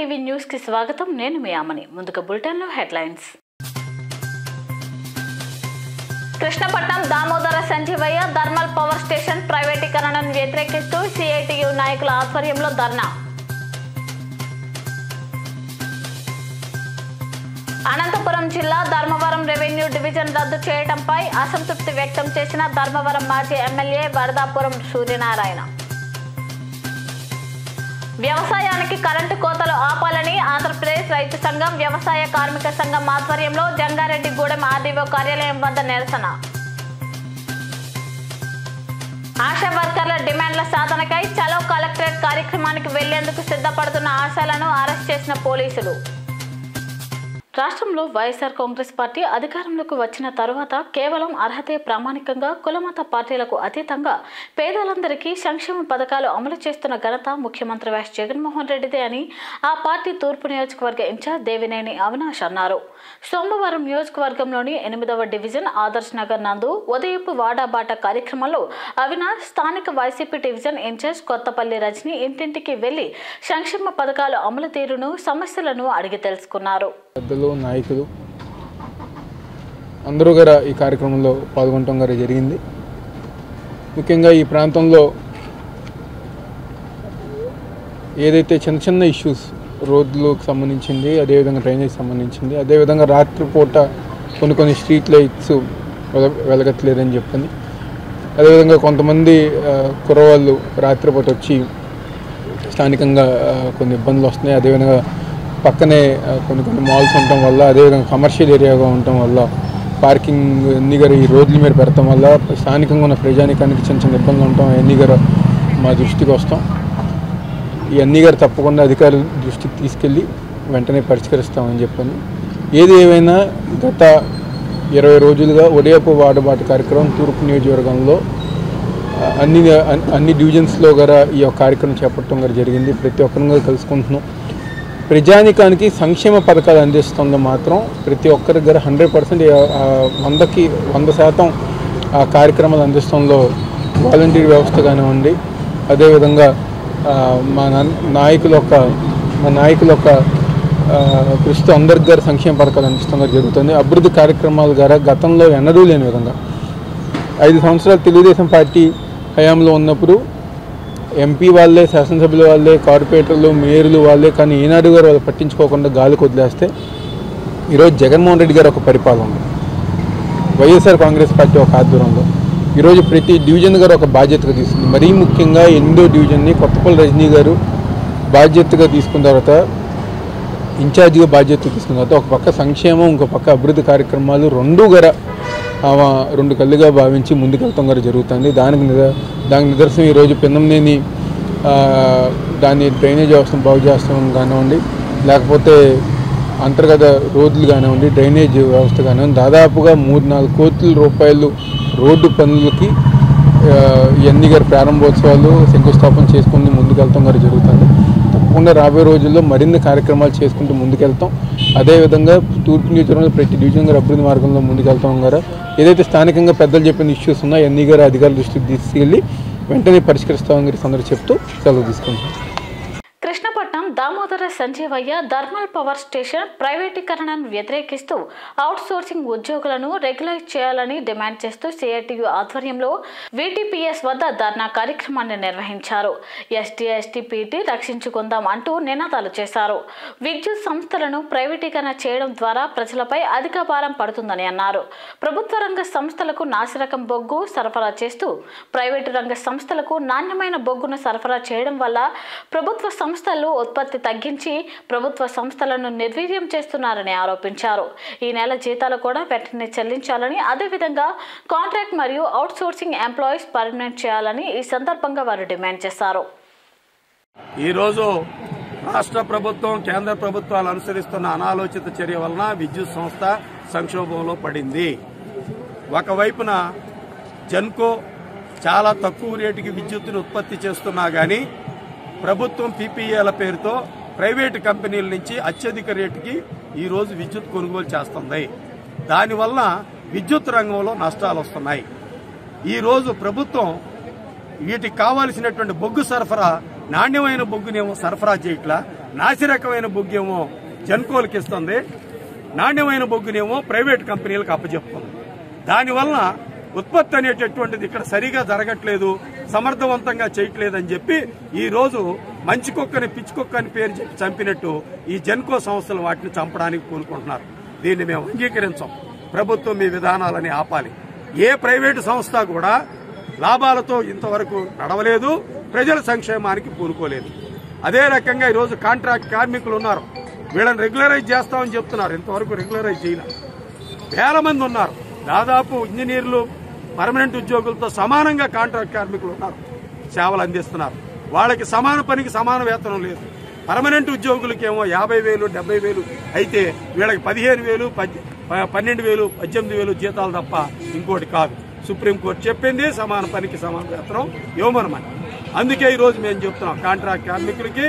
TV news కి స్వాగతం నేను మీ అమని ముందుగా బులెటిన్ లో headlines Krishnapatnam Damodara Sanjeevaiah thermal power station ప్రైవేటీకరణను వ్యతిరేకిస్తూ సిఐటియు నాయకుల ఆధ్వర్యంలో ధర్నా అనంతపురం జిల్లా ధర్మవరం రెవెన్యూ డివిజన్ రద్దు చేయడంపై అసంతృప్తి వ్యక్తం చేసిన ధర్మవరం మాజీ ఎమ్మెల్యే వరదాపురం సూర్యనారాయణ వ్యవసాయానికి కరెంటు కోతలు ఆపాలని ఆంధ్రప్రదేశ్ రైతు సంఘం వ్యవసాయ కార్మిక సంఘం ఆధ్వర్యంలో జంగారెడ్డిగూడెం ఆర్డీఓ కార్యాలయం వద్ద నిరసన ఆశా వర్కర్ల డిమాండ్ల సాధనకై చలో కలెక్టరేట్ కార్యక్రమానికి వెళ్లేందుకు సిద్ధపడుతున్న ఆశాలను అరెస్ట్ చేసిన పోలీసులు రాష్ట్రంలో వైఎస్ఆర్ కాంగ్రెస్ పార్టీ అధికారంలోకి వచ్చిన తరువాత కేవలం అర్హతే ప్రామాణికంగా కులమత పార్టీలకు అతీతంగా పేదలందరికీ సంక్షేమ పథకాలు అమలు చేస్తున్న ఘనత ముఖ్యమంత్రి వైఎస్ జగన్మోహన్ రెడ్డిదే అని ఆ పార్టీ తూర్పు నియోజకవర్గ ఇన్ఛార్జ్ దేవినేని అవినాష్ అన్నారు సోమవారం నియోజకవర్గంలోని ఎనిమిదవ డివిజన్ ఆదర్శ్ నగర్ నందు ఉదయపు వాడాబాట కార్యక్రమంలో అవినాష్ స్థానిక వైసీపీ డివిజన్ ఇన్ఛార్జ్ కొత్తపల్లి రజని ఇంటింటికి వెళ్లి సంక్షేమ పథకాలు అమలు తీరును సమస్యలను అడిగి తెలుసుకున్నారు పెద్దలు నాయకులు అందరూ గారు ఈ కార్యక్రమంలో పాల్గొనడం గారు జరిగింది ముఖ్యంగా ఈ ప్రాంతంలో ఏదైతే చిన్న చిన్న ఇష్యూస్ రోడ్లకు సంబంధించింది అదేవిధంగా డ్రైనేజ్ సంబంధించింది అదేవిధంగా రాత్రిపూట కొన్ని కొన్ని స్ట్రీట్ లైట్స్ వెల వెలగట్లేదని చెప్పని అదేవిధంగా కొంతమంది ఆ, కుర్రవాళ్ళు రాత్రిపూట వచ్చి స్థానికంగా ఆ, కొన్ని ఇబ్బందులు వస్తున్నాయి అదేవిధంగా పక్కనే ఆ, కొన్ని కొన్ని మాల్స్ ఉండటం వల్ల అదేవిధంగా కమర్షియల్ ఏరియాగా ఉండటం వల్ల పార్కింగ్ అన్ని గారు ఈ రోడ్ల మీద పెడతాం వల్ల స్థానికంగా ఉన్న ప్రజానికానికి చిన్న చిన్న ఇబ్బందులు ఉండటం అన్ని గారు మా దృష్టికి వస్తాం ఈ అన్ని గారు తప్పకుండా అధికారుల దృష్టికి తీసుకెళ్ళి వెంటనే పరిష్కరిస్తామని చెప్పని ఏది ఏమైనా గత ఇరవై రోజులుగా ఒడియాపు వాడబాటు కార్యక్రమం తూర్పు నియోజకవర్గంలో ఆ, అన్ని అన్ని- అన్ని డివిజన్స్లో గారా ఈ యొక్క కార్యక్రమం చేపట్టడం గారు జరిగింది ప్రతి ఒక్కరిని గారు కలుసుకుంటున్నాం ప్రజానికానికి సంక్షేమ పథకాలు అందిస్తుంది మాత్రం ప్రతి ఒక్కరి దగ్గర హండ్రెడ్ పర్సెంట్ వందకి వంద శాతం ఆ కార్యక్రమాలు అందిస్తంలో వాలంటీర్ వ్యవస్థ కానివ్వండి అదేవిధంగా ఆ, మా నా- నాయకుల యొక్క మా నాయకుల యొక్క ఆ, కృషితో అందరికి గారు సంక్షేమ పథకాలు అందిస్తాం గారు జరుగుతుంది అభివృద్ధి కార్యక్రమాల ద్వారా గతంలో ఎన్నడూ లేని విధంగా ఐదు సంవత్సరాలు తెలుగుదేశం పార్టీ హయాంలో ఉన్నప్పుడు ఎంపీ వాళ్ళే శాసనసభ్యుల వాళ్ళే కార్పొరేటర్లు మేయర్లు వాళ్ళే కానీ ఈనాడు గారు వాళ్ళు పట్టించుకోకుండా గాలికి వదిలేస్తే ఈరోజు జగన్మోహన్ రెడ్డి గారు ఒక పరిపాలన వైఎస్ఆర్ కాంగ్రెస్ పార్టీ ఒక ఆధ్వర్యంలో ఈరోజు ప్రతి డివిజన్ గారు ఒక బాధ్యతగా తీసుకుంది మరీ ముఖ్యంగా ఎనిమిదో డివిజన్ని కొత్తపల్లి రజనీ గారు బాధ్యతగా తీసుకున్న తర్వాత ఇన్ఛార్జిగా బాధ్యత తీసుకున్న తర్వాత ఒక పక్క సంక్షేమం ఇంకో పక్క అభివృద్ధి కార్యక్రమాలు రెండు గర ఆమె రెండు కళ్ళుగా భావించి ముందుకెళ్తాం గారు జరుగుతుంది దానికి నిద దానికి నిదర్శనం ఈరోజు పిన్నంనేని ఆ, దాన్ని డ్రైనేజ్ వ్యవస్థను బాగు చేస్తాం కానివ్వండి లేకపోతే అంతర్గత రోడ్లు కానివ్వండి డ్రైనేజ్ వ్యవస్థ కానివ్వండి దాదాపుగా మూడు నాలుగు కోట్ల రూపాయలు రోడ్డు పనులకి ఆ, ఇవన్నీ గారి ప్రారంభోత్సవాలు శంకుస్థాపన చేసుకుని ముందుకెళ్తాం గారు జరుగుతుంది తప్పకుండా రాబోయే రోజుల్లో మరిన్ని కార్యక్రమాలు చేసుకుంటూ ముందుకెళ్తాం అదేవిధంగా తూర్పు నియోజకవర్గంలో ప్రతి డివిజన్ గారు అభివృద్ధి మార్గంలో ముందుకెళ్తాం గారు ఏదైతే స్థానికంగా పెద్దలు చెప్పిన ఇష్యూస్ ఉన్నాయో అన్ని గారు అధికారుల దృష్టికి తీసుకెళ్ళి వెంటనే పరిష్కరిస్తామని గారి సందర్భం చెప్తూ సెలవు తీసుకుంటాం Krishnapatnam Damodara Sanjeevaiah thermal power station ప్రైవేటీకరణను వ్యతిరేకిస్తూ అవుట్ సోర్సింగ్ ఉద్యోగులను రెగ్యులైజ్ చేయాలని డిమాండ్ చేస్తూ సిఐటియు ఆధ్వర్యంలో వీటీపీఎస్ వద్ద ధర్నా కార్యక్రమాన్ని నిర్వహించారు ఎస్టీ ఎస్టీ పీటీ రక్షించుకుందాం అంటూ నినాదాలు చేశారు విద్యుత్ సంస్థలను ప్రైవేటీకరణ చేయడం ద్వారా ప్రజలపై అధిక భారం పడుతుందని అన్నారు ప్రభుత్వ రంగ సంస్థలకు నాసిరకం బొగ్గు సరఫరా చేస్తూ ప్రైవేటు రంగ సంస్థలకు నాణ్యమైన బొగ్గును సరఫరా చేయడం వల్ల ప్రభుత్వ సంస్థలు ఉత్పత్తి తగ్గించి ప్రభుత్వ సంస్థలను నిర్వీర్యం చేస్తున్నారని ఆరోపించారు ఈ నెల జీతాలు కూడా వెంటనే చెల్లించాలని అదేవిధంగా కాంట్రాక్ట్ మరియు అవుట్ సోర్సింగ్ ఎంప్లాయీస్ పర్మనెంట్ చేయాలని ఈ సందర్భంగా వారు డిమాండ్ చేశారు ఈరోజు రాష్ట్ర ప్రభుత్వం కేంద్ర ప్రభుత్వాలు అనుసరిస్తున్న అనాలోచిత చర్య వలన విద్యుత్ సంస్థ సంక్షోభంలో పడింది ఒకవైపున జన్కో చాలా తక్కువ రేటుకి విద్యుత్తును ఉత్పత్తి చేస్తున్నా గానీ ప్రభుత్వం పీపీఏల పేరుతో ప్రైవేటు కంపెనీల నుంచి అత్యధిక రేటుకి ఈ రోజు విద్యుత్ కొనుగోలు చేస్తుంది దానివల్ల విద్యుత్ రంగంలో నష్టాలు వస్తున్నాయి ఈ రోజు ప్రభుత్వం వీటికి కావాల్సినటువంటి బొగ్గు సరఫరా నాణ్యమైన బొగ్గునేమో సరఫరా చేయట్లా నాసిరకమైన బొగ్గేమో జన్కోలకి ఇస్తుంది నాణ్యమైన బొగ్గునేమో ప్రైవేట్ కంపెనీలకు అప్పచెప్తుంది దానివల్ల ఉత్పత్తి అనేటటువంటిది ఇక్కడ సరిగా జరగట్లేదు సమర్థవంతంగా చేయట్లేదని చెప్పి ఈ రోజు మంచి కుక్కని పిచ్చి కుక్క అని పేరు చెప్పి చంపినట్టు ఈ జెన్కో సంస్థలు వాటిని చంపడానికి పూనుకుంటున్నారు దీన్ని మేము అంగీకరించాం ప్రభుత్వం మీ విధానాలని ఆపాలి ఏ ప్రైవేటు సంస్థ కూడా లాభాలతో ఇంతవరకు నడవలేదు ప్రజల సంక్షేమానికి పూనుకోలేదు అదే రకంగా ఈరోజు కాంట్రాక్ట్ కార్మికులు ఉన్నారు వీళ్ళని రెగ్యులరైజ్ చేస్తామని చెప్తున్నారు ఇంతవరకు రెగ్యులరైజ్ చేయలేదు వేల మంది ఉన్నారు దాదాపు ఇంజనీర్లు పర్మనెంట్ ఉద్యోగులతో సమానంగా కాంట్రాక్ట్ కార్మికులు ఉన్నారు సేవలు అందిస్తున్నారు వాళ్ళకి సమాన పనికి సమాన వేతనం లేదు పర్మనెంట్ ఉద్యోగులకేమో యాభై వేలు డెబ్బై వేలు అయితే వీళ్ళకి పదిహేను వేలు పద్- ప- పన్నెండు వేలు పద్దెనిమిది వేలు జీతాలు తప్ప ఇంకోటి కాదు సుప్రీంకోర్టు చెప్పింది సమాన పనికి సమాన వేతనం ఇవ్వమనమని అందుకే ఈ రోజు మేము చెప్తున్నాం కాంట్రాక్ట్ కార్మికులకి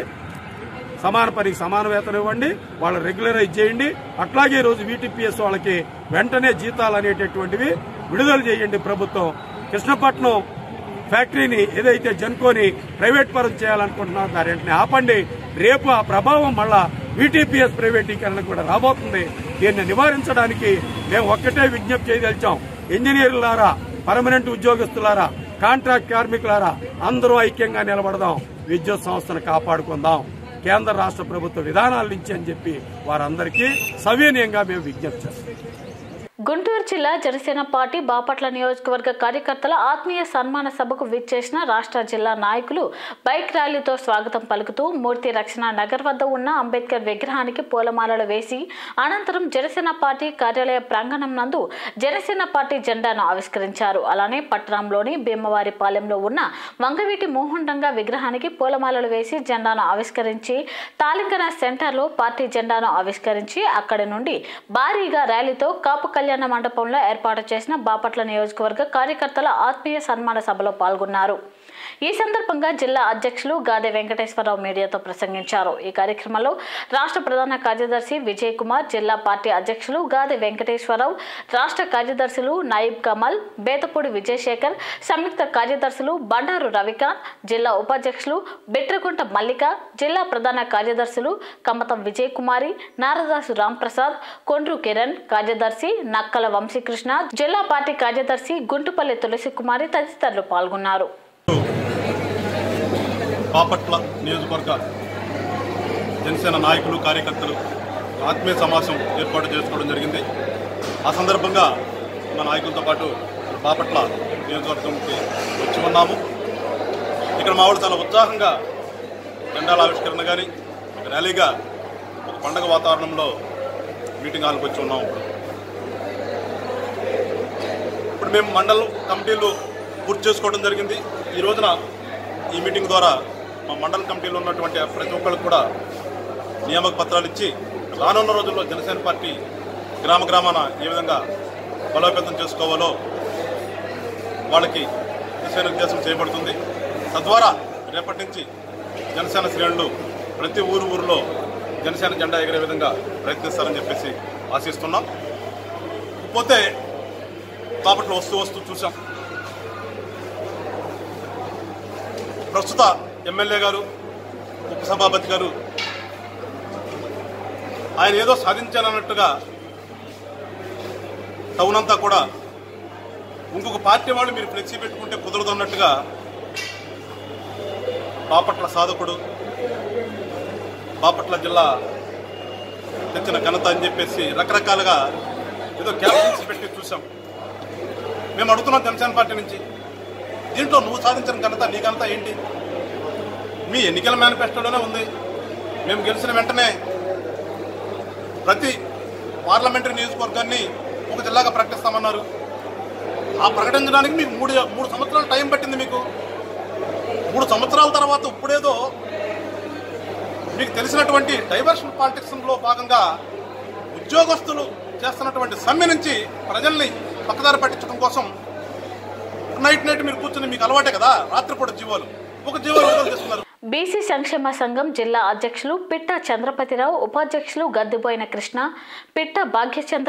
సమాన పనికి సమాన వేతనం ఇవ్వండి వాళ్ళు రెగ్యులరైజ్ చేయండి అట్లాగే ఈ రోజు వీటీపీఎస్ వాళ్ళకి వెంటనే జీతాలు అనేటటువంటివి విడుదల చేయండి ప్రభుత్వం కృష్ణపట్నం ఫ్యాక్టరీని ఏదైతే జన్కోని ప్రైవేట్ పరం చేయాలనుకుంటున్నారో దాని వెంటనే ఆపండి రేపు ఆ ప్రభావం మళ్ళా వీటీపీఎస్ ప్రైవేటీకరణ కూడా రాబోతుంది దీన్ని నివారించడానికి మేము ఒక్కటే విజ్ఞప్తి చేయదలిచాం ఇంజనీర్లారా పర్మనెంట్ ఉద్యోగస్తులారా కాంట్రాక్ట్ కార్మికులారా అందరూ ఐక్యంగా నిలబడదాం విద్యుత్ సంస్థను కాపాడుకుందాం కేంద్ర రాష్ట్ర ప్రభుత్వ విధానాల నుంచి అని చెప్పి వారందరికీ సవినయంగా మేము విజ్ఞప్తి చేస్తాం గుంటూరు జిల్లా జనసేన పార్టీ బాపట్ల నియోజకవర్గ కార్యకర్తల ఆత్మీయ సన్మాన సభకు విచ్చేసిన రాష్ట్ర జిల్లా నాయకులు బైక్ ర్యాలీతో స్వాగతం పలుకుతూ మూర్తి రక్షణ నగర్ వద్ద ఉన్న అంబేద్కర్ విగ్రహానికి పూలమాలలు వేసి అనంతరం జనసేన పార్టీ కార్యాలయ ప్రాంగణం నందు జనసేన పార్టీ జెండాను ఆవిష్కరించారు అలానే పట్టణంలోని భీమవారిపాలెంలో ఉన్న వంగవీటి మోహన్ రంగా విగ్రహానికి పూలమాలలు వేసి జెండాను ఆవిష్కరించి తాలింగన సెంటర్లో పార్టీ జెండాను ఆవిష్కరించి అక్కడి నుండి భారీగా ర్యాలీతో కాపు కళ్యాణ మండపంలో ఏర్పాటు చేసిన బాపట్ల నియోజకవర్గ కార్యకర్తల ఆత్మీయ సన్మాన సభలో పాల్గొన్నారు ఈ సందర్భంగా జిల్లా అధ్యక్షులు గాదె వెంకటేశ్వరరావు మీడియాతో ప్రసంగించారు ఈ కార్యక్రమంలో రాష్ట్ర ప్రధాన కార్యదర్శి విజయ్ కుమార్ జిల్లా పార్టీ అధ్యక్షులు గాదె వెంకటేశ్వరరావు రాష్ట్ర కార్యదర్శులు నాయిబ్ కమల్ బేతపూడి విజయశేఖర్ సంయుక్త కార్యదర్శులు బండారు రవికాంత్ జిల్లా ఉపాధ్యక్షులు బిట్రగుంట మల్లిక జిల్లా ప్రధాన కార్యదర్శులు కమతం విజయ్ కుమారి నారదాసు రాంప్రసాద్ కొండ్రు కిరణ్ కార్యదర్శి నక్కల వంశీకృష్ణ జిల్లా పార్టీ కార్యదర్శి గుంటుపల్లి తులసి కుమారి తదితరులు పాల్గొన్నారు బాపట్ల నియోజకవర్గ జనసేన నాయకులు కార్యకర్తలు ఆత్మీయ సమావేశం ఏర్పాటు చేసుకోవడం జరిగింది ఆ సందర్భంగా మా నాయకులతో పాటు బాపట్ల నియోజకవర్గంకి వచ్చి ఉన్నాము ఇక్కడ మా వాళ్ళు చాలా ఉత్సాహంగా జెండాల ఆవిష్కరణ కానీ ఒక ర్యాలీగా ఒక పండగ వాతావరణంలో మీటింగ్ హాల్కి వచ్చి ఉన్నాము ఇప్పుడు ఇప్పుడు మేము మండల కమిటీలు పూర్తి చేసుకోవడం జరిగింది ఈ రోజున ఈ మీటింగ్ ద్వారా మా మండల కమిటీలో ఉన్నటువంటి ప్రతి ఒక్కరికి కూడా నియామక పత్రాలు ఇచ్చి రానున్న రోజుల్లో జనసేన పార్టీ గ్రామ గ్రామాన ఏ విధంగా బలోపేతం చేసుకోవాలో వాళ్ళకి దిశానిర్దేశం చేయబడుతుంది తద్వారా రేపటి నుంచి జనసేన శ్రేణులు ప్రతి ఊరు ఊరిలో జనసేన జెండా ఎగిరే విధంగా ప్రయత్నిస్తారని చెప్పేసి ఆశిస్తున్నాం పోతే బాపట్ల వస్తూ వస్తూ చూసాం ప్రస్తుత ఎమ్మెల్యే గారు ఉపసభాపతి గారు ఆయన ఏదో సాధించాలన్నట్టుగా టౌన్ అంతా కూడా ఇంకొక పార్టీ వాళ్ళు మీరు ఫ్లెక్సీ పెట్టుకుంటే కుదరదు అన్నట్టుగా బాపట్ల సాధకుడు బాపట్ల జిల్లా తెచ్చిన ఘనత అని చెప్పేసి రకరకాలుగా ఏదో క్యాప్షన్స్ పెట్టి చూసాం మేము అడుగుతున్నాం జనసేన పార్టీ నుంచి దీంట్లో నువ్వు సాధించిన ఘనత నీ ఘనత ఏంటి మీ ఎన్నికల మేనిఫెస్టోలోనే ఉంది మేము గెలిచిన వెంటనే ప్రతి పార్లమెంటరీ నియోజకవర్గాన్ని ఒక జిల్లాగా ప్రకటిస్తామన్నారు ఆ ప్రకటించడానికి మీకు మూడు మూడు సంవత్సరాలు టైం పట్టింది మీకు మూడు సంవత్సరాల తర్వాత ఇప్పుడేదో మీకు తెలిసినటువంటి డైవర్షన్ పాలిటిక్స్లో భాగంగా ఉద్యోగస్తులు చేస్తున్నటువంటి సమ్మె నుంచి ప్రజల్ని పక్కదారి పట్టించడం కోసం నైట్ నైట్ మీరు కూర్చుని మీకు అలవాటే కదా రాత్రిపూట జీవాలు ఒక జీవాలు విడుదల చేస్తున్నారు బీసీ సంక్షేమ సంఘం జిల్లా అధ్యక్షులు పిట్ట చంద్రపతిరావు ఉపాధ్యక్షులు గద్దిపోయిన కృష్ణ పిట్ట భాగ్యచంద్ర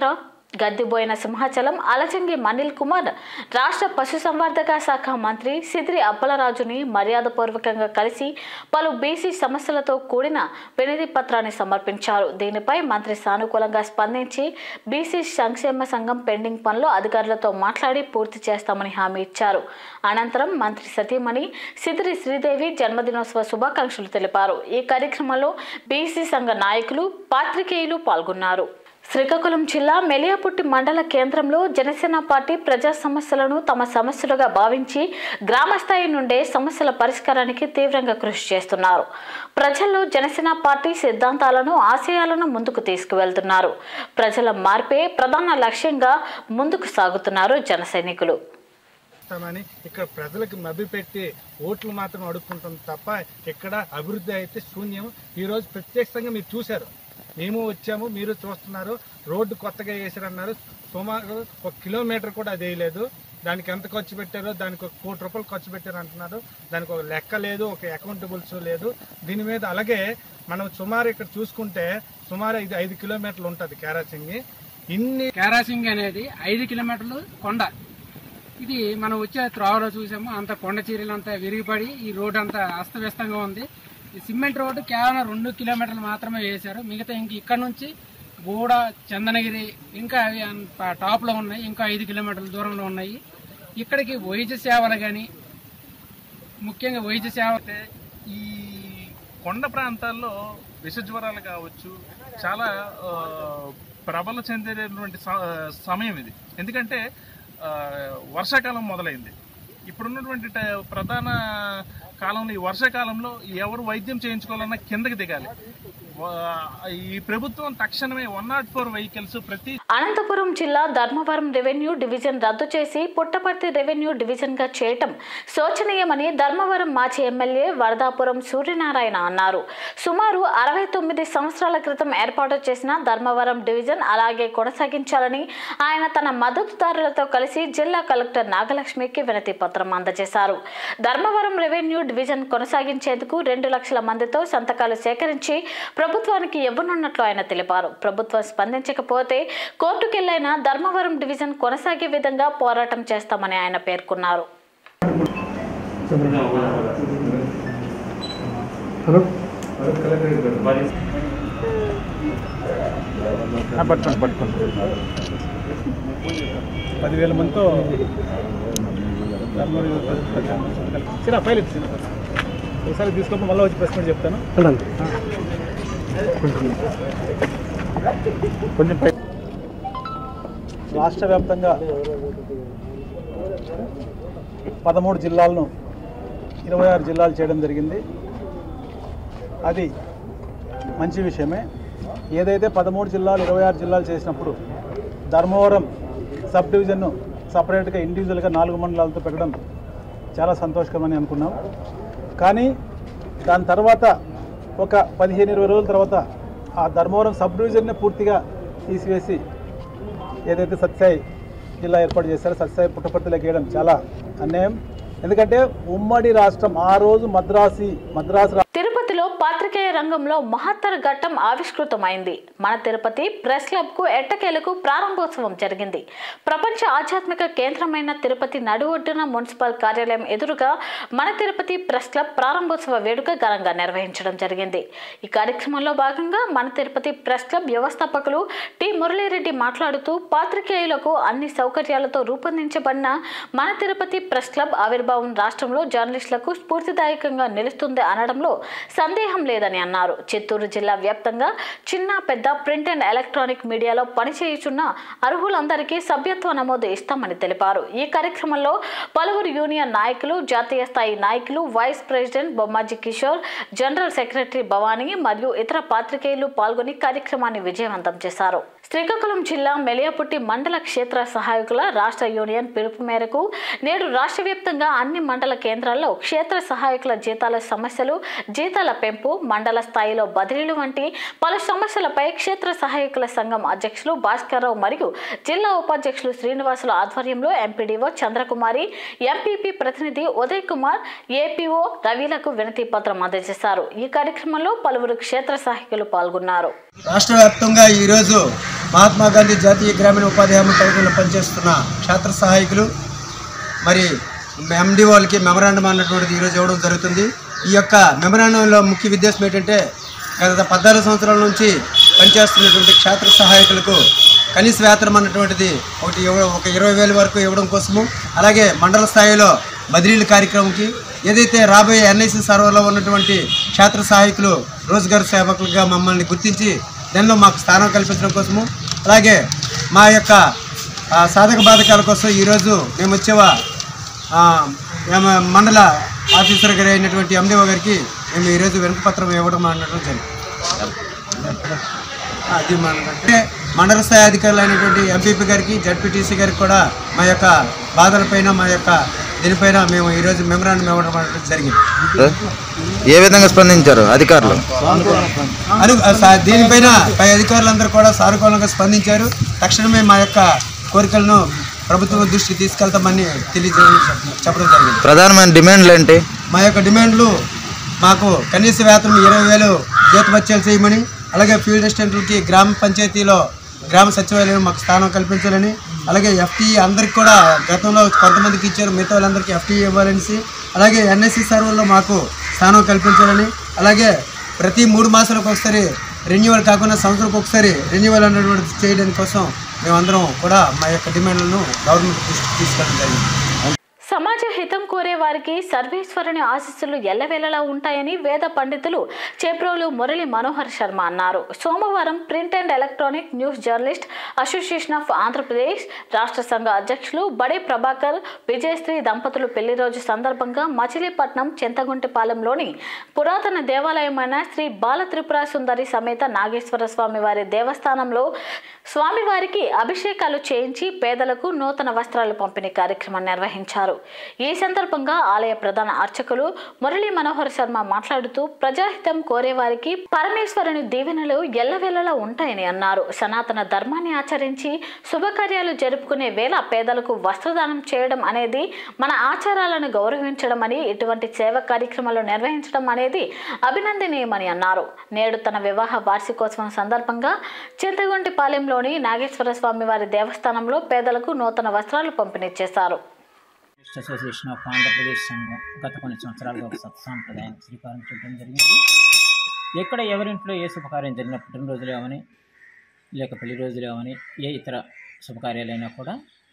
గద్దిబోయిన సింహాచలం అలజంగి అనిల్ కుమార్ రాష్ట్ర పశుసంవర్ధక శాఖ మంత్రి సిద్రి అప్పలరాజుని మర్యాదపూర్వకంగా కలిసి పలు బీసీ సమస్యలతో కూడిన వినతి పత్రాన్ని సమర్పించారు దీనిపై మంత్రి సానుకూలంగా స్పందించి బీసీ సంక్షేమ సంఘం పెండింగ్ పనులు అధికారులతో మాట్లాడి పూర్తి చేస్తామని హామీ ఇచ్చారు అనంతరం మంత్రి సతీమణి సిద్రి శ్రీదేవి జన్మదినోత్సవ శుభాకాంక్షలు తెలిపారు ఈ కార్యక్రమంలో బీసీ సంఘ నాయకులు పాత్రికేయులు పాల్గొన్నారు శ్రీకాకుళం జిల్లా మెలియాపుట్టి మండల కేంద్రంలో జనసేన పార్టీ ప్రజా సమస్యలను తమ సమస్యలుగా భావించి గ్రామ స్థాయి నుండే సమస్యల పరిష్కారానికి తీవ్రంగా కృషి చేస్తున్నారు ప్రజల్లో జనసేన పార్టీ సిద్ధాంతాలను ఆశయాలను ముందుకు తీసుకువెళ్తున్నారు ప్రజల మార్పే ప్రధాన లక్ష్యంగా ముందుకు సాగుతున్నారు జన సైనికులు చేస్తామని ఇక్కడ ప్రజలకు మభ్యపెట్టి ఓట్లు మాత్రం అడుక్కుంటుంది తప్ప ఇక్కడ అభివృద్ధి అయితే శూన్యం ఈ రోజు ప్రత్యక్షంగా మీరు చూశారు మేము వచ్చాము మీరు చూస్తున్నారు రోడ్డు కొత్తగా వేసారన్నారు సుమారు ఒక కిలోమీటర్ కూడా అది వేయలేదు దానికి ఎంత ఖర్చు పెట్టారో దానికి ఒక కోటి రూపాయలు ఖర్చు పెట్టారు అంటున్నారు దానికి ఒక లెక్క లేదు ఒక అకౌంటబుల్స్ లేదు దీని మీద అలాగే మనం సుమారు ఇక్కడ చూసుకుంటే సుమారు ఇది ఐదు కిలోమీటర్లు ఉంటుంది కేరాసింగి ఇన్ని కేరాసింగ్ అనేది ఐదు కిలోమీటర్లు కొండ ఇది మనం వచ్చే త్రోవలో చూసాము అంత కొండ చీరలు అంతా విరిగిపడి ఈ రోడ్ అంతా అస్తవ్యస్తంగా ఉంది ఈ సిమెంట్ రోడ్డు కేవలం రెండు కిలోమీటర్లు మాత్రమే వేశారు మిగతా ఇంక ఇక్కడ నుంచి గూడ చందనగిరి ఇంకా అవి అంత టాప్లో ఉన్నాయి ఇంకా ఐదు కిలోమీటర్ల దూరంలో ఉన్నాయి ఇక్కడికి వైద్య సేవలు కానీ ముఖ్యంగా వైద్య సేవ అయితే ఈ కొండ ప్రాంతాల్లో విష జ్వరాలు కావచ్చు చాలా ఆ, ప్రబల చెందేటటువంటి స- సమయం ఇది ఎందుకంటే ఆ, వర్షాకాలం మొదలైంది ఇప్పుడున్నటువంటి ట- ప్రధాన కాలంలో ఈ వర్షాకాలంలో ఎవరు వైద్యం చేయించుకోవాలన్నా కిందకి దిగాలి వా- ఈ ప్రభుత్వం తక్షణమే వన్ నాట్ ఫోర్ వెహికల్స్ ప్రతి అనంతపురం జిల్లా ధర్మవరం రెవెన్యూ డివిజన్ రద్దు చేసి పుట్టపర్తి రెవెన్యూ డివిజన్ గా చేయటం శోచనీయమని ధర్మవరం మాజీ ఎమ్మెల్యే వరదాపురం సూర్యనారాయణ అన్నారు సుమారు అరవై తొమ్మిది సంవత్సరాల క్రితం ఏర్పాటు చేసిన ధర్మవరం డివిజన్ అలాగే కొనసాగించాలని ఆయన తన మద్దతుదారులతో కలిసి జిల్లా కలెక్టర్ నాగలక్ష్మికి వినతి పత్రం అందజేశారు ధర్మవరం రెవెన్యూ డివిజన్ కొనసాగించేందుకు రెండు లక్షల మందితో సంతకాలు సేకరించి ప్రభుత్వానికి ఇవ్వనున్నట్లు ఆయన తెలిపారు ప్రభుత్వం స్పందించకపోతే కోర్టుకెళ్లైనా ధర్మవరం డివిజన్ కొనసాగే విధంగా పోరాటం చేస్తామని ఆయన పేర్కొన్నారు పట్టుకోండి పట్టుకోండి పదివేల మందితో సిరా ఫైల్ ఇచ్చి ఒకసారి తీసుకోక మళ్ళీ వచ్చి ప్రెస్ మీట్ చెప్తాను కొంచెం పై రాష్ట్ర వ్యాప్తంగా పదమూడు జిల్లాలను ఇరవై ఆరు జిల్లాలు చేయడం జరిగింది అది మంచి విషయమే ఏదైతే పదమూడు జిల్లాలు ఇరవై ఆరు జిల్లాలు చేసినప్పుడు ధర్మవరం సబ్ డివిజన్ను సపరేట్గా ఇండివిజువల్గా నాలుగు మండలాలతో పెట్టడం చాలా సంతోషకరమని అనుకున్నాం కానీ దాని తర్వాత ఒక పదిహేను ఇరవై రోజుల తర్వాత ఆ ధర్మవరం సబ్ డివిజన్నే పూర్తిగా తీసివేసి ఏదైతే సత్సాయి జిల్లా ఏర్పాటు చేశారో సత్సాయి పుట్టపర్తిలోకి వేయడం చాలా అన్యాయం ఎందుకంటే ఉమ్మడి రాష్ట్రం ఆ రోజు మద్రాసి మద్రాసు రా- తిరుపతిలో పాత్రికేయ రంగంలో మహత్తర ఘట్టం ఆవిష్కృతమైంది మన తిరుపతి ప్రెస్ క్లబ్ కు ఎట్టకేలకు ప్రారంభోత్సవం జరిగింది ప్రపంచ ఆధ్యాత్మిక కేంద్రమైన తిరుపతి నడువొడ్డున మున్సిపల్ కార్యాలయం ఎదురుగా మన తిరుపతి ప్రెస్ క్లబ్ ప్రారంభోత్సవ వేడుక ఘనంగా నిర్వహించడం జరిగింది ఈ కార్యక్రమంలో భాగంగా మన తిరుపతి ప్రెస్ క్లబ్ వ్యవస్థాపకులు టి మురళీరెడ్డి మాట్లాడుతూ పాత్రికేయులకు అన్ని సౌకర్యాలతో రూపొందించబడిన మన తిరుపతి ప్రెస్ క్లబ్ ఆవిర్భావం రాష్ట్రంలో జర్నలిస్టులకు స్ఫూర్తిదాయకంగా నిలుస్తుంది అనడంలో సందేహం లేదని అన్నారు చిత్తూరు జిల్లా వ్యాప్తంగా చిన్న పెద్ద ప్రింట్ అండ్ ఎలక్ట్రానిక్ మీడియాలో పనిచేయుచున్న అర్హులందరికీ సభ్యత్వ నమోదు ఇస్తామని తెలిపారు ఈ కార్యక్రమంలో పలువురు యూనియన్ నాయకులు జాతీయ స్థాయి నాయకులు vice president Bommaji Kishore general secretary Bhavani మరియు ఇతర పాత్రికేయులు పాల్గొని కార్యక్రమాన్ని విజయవంతం చేశారు శ్రీకాకుళం జిల్లా మెలియాపుట్టి మండల క్షేత్ర సహాయకుల రాష్ట్ర యూనియన్ పిలుపు మేరకు నేడు రాష్ట్ర వ్యాప్తంగా అన్ని మండల కేంద్రాల్లో క్షేత్ర సహాయకుల జీతాల సమస్యలు జీతాల పెంపు మండల స్థాయిలో బదిలీలు వంటి పలు సమస్యలపై క్షేత్ర సహాయకుల సంఘం అధ్యక్షులు భాస్కర్రావు మరియు జిల్లా ఉపాధ్యక్షులు శ్రీనివాసుల ఆధ్వర్యంలో ఎంపీడీఓ చంద్రకుమారి ఎంపీపీ ప్రతినిధి ఉదయ్ కుమార్ ఏపీఓ రవిలకు వినతి పత్రం అందజేశారు ఈ కార్యక్రమంలో పలువురు క్షేత్ర సహాయకులు పాల్గొన్నారు రాష్ట్ర వ్యాప్తంగా ఈరోజు మహాత్మా గాంధీ జాతీయ గ్రామీణ ఉపాధి హామీ పథకంలో పనిచేస్తున్న క్షేత్ర సహాయకులు మరి ఎండి వాళ్ళకి మెమరాండం అన్నటువంటిది ఈరోజు ఇవ్వడం జరుగుతుంది ఈ యొక్క మెమరాండంలో ముఖ్య ఉద్దేశం ఏంటంటే గత పద్నాలుగు సంవత్సరాల నుంచి పనిచేస్తున్నటువంటి క్షేత్ర సహాయకులకు కనీస వేతనం అన్నటువంటిది ఒకటి ఇవ్వ- ఒక ఇరవై వేల వరకు ఇవ్వడం కోసము అలాగే మండల స్థాయిలో బదిలీల కార్యక్రమంకి ఏదైతే రాబోయే ఎన్ఐసి సర్వర్లో ఉన్నటువంటి క్షేత్ర సహాయకులు రోజ్గార్ సేవకులుగా మమ్మల్ని గుర్తించి దానిలో మాకు స్థానం కల్పించడం కోసము అలాగే మా యొక్క ఆ, సాధక బాధకాల కోసం ఈరోజు మేము వచ్చేవా ఆ, మేము మండల ఆఫీసర్ గారు అయినటువంటి ఎండిఓ గారికి మేము ఈరోజు వెనుకపత్రం ఇవ్వడం అనడం జరిగింది అది మన అంటే మండల స్థాయి అధికారులు అయినటువంటి ఎంపీపీ గారికి జడ్పీటీసీ గారికి కూడా మా యొక్క బాధలపైన మా యొక్క దీనిపైన మేము ఈరోజు మెమరాండం ఇవ్వడం అనడం జరిగింది ఏ విధంగా స్పందించారు అధికారులు అను స- దీనిపైన పై అధికారులందరూ కూడా సానుకూలంగా స్పందించారు తక్షణమే మా యొక్క కోరికలను ప్రభుత్వం దృష్టికి తీసుకెళ్తామని తెలియజేయడం చెప్పడం జరిగింది ప్రధానమైన డిమాండ్లు ఏంటి మా యొక్క డిమాండ్లు మాకు కనీస వేతనం ఇరవై వేలు జీతభత్యాలు చేయమని అలాగే ఫీల్డ్ అసిస్టెంట్లకి గ్రామ పంచాయతీలో గ్రామ సచివాలయం మాకు స్థానం కల్పించాలని అలాగే ఎఫ్టీ అందరికి కూడా గతంలో కొంతమందికి ఇచ్చారు మిగతా వాళ్ళందరికీ ఎఫ్టీ ఇవ్వాలనేసి అలాగే ఎన్ఎస్సి సర్వర్లో మాకు స్థానం కల్పించాలని అలాగే ప్రతి మూడు మాసాలకు ఒకసారి రెన్యువల్ కాకుండా సంవత్సరానికి ఒకసారి రెన్యువల్ అన్నటువంటి చేయడానికి కోసం మేమందరం కూడా మా యొక్క డిమాండ్లను గవర్నమెంట్ దృష్టికి తీసుకెళ్ళడం జరిగింది సమాజ హితం కోరే వారికి సర్వేశ్వరుని ఆశీస్సులు ఎల్లవేళలా ఉంటాయని వేద పండితులు చేప్రోలు మురళి మనోహర్ శర్మ అన్నారు సోమవారం print and electronic news journalist association of Andhra Pradesh రాష్ట్ర సంఘ అధ్యక్షులు బడే ప్రభాకర్ విజయశ్రీ దంపతులు పెళ్లి రోజు సందర్భంగా మచిలీపట్నం చింతగుంటిపాలెంలోని పురాతన దేవాలయమైన శ్రీ బాల త్రిపుర సుందరి సమేత నాగేశ్వర స్వామి వారి దేవస్థానంలో స్వామివారికి అభిషేకాలు చేయించి పేదలకు నూతన వస్త్రాలు పంపిణీ కార్యక్రమం నిర్వహించారు ఈ సందర్భంగా ఆలయ ప్రధాన అర్చకులు మురళీ మనోహర్ శర్మ మాట్లాడుతూ ప్రజాహితం కోరేవారికి పరమేశ్వరుని దీవెనలు ఎల్లవేళలా ఉంటాయని అన్నారు సనాతన ధర్మాన్ని ఆచరించి శుభకార్యాలు జరుపుకునే వేళ పేదలకు వస్త్రదానం చేయడం అనేది మన ఆచారాలను గౌరవించడం అని ఇటువంటి సేవ కార్యక్రమాలు నిర్వహించడం అనేది అభినందనీయమని అన్నారు నేడు తన వివాహ వార్షికోత్సవం సందర్భంగా చింతగుంటిపాలెంలోని నాగేశ్వర స్వామి వారి దేవస్థానంలో పేదలకు నూతన వస్త్రాలు పంపిణీ చేశారు అసోసియేషన్ ఆఫ్ ఆంధ్రప్రదేశ్ సంఘం గత కొన్ని సంవత్సరాలుగా ఒక సత్సాంప్రదాయం శ్రీకారం చుట్టడం జరిగింది ఎక్కడ ఎవరింట్లో ఏ శుభకార్యం జరిగిన పుట్టినరోజులు ఏమని లేక పెళ్లి రోజులు ఏమని ఏ ఇతర శుభకార్యాలైనా కూడా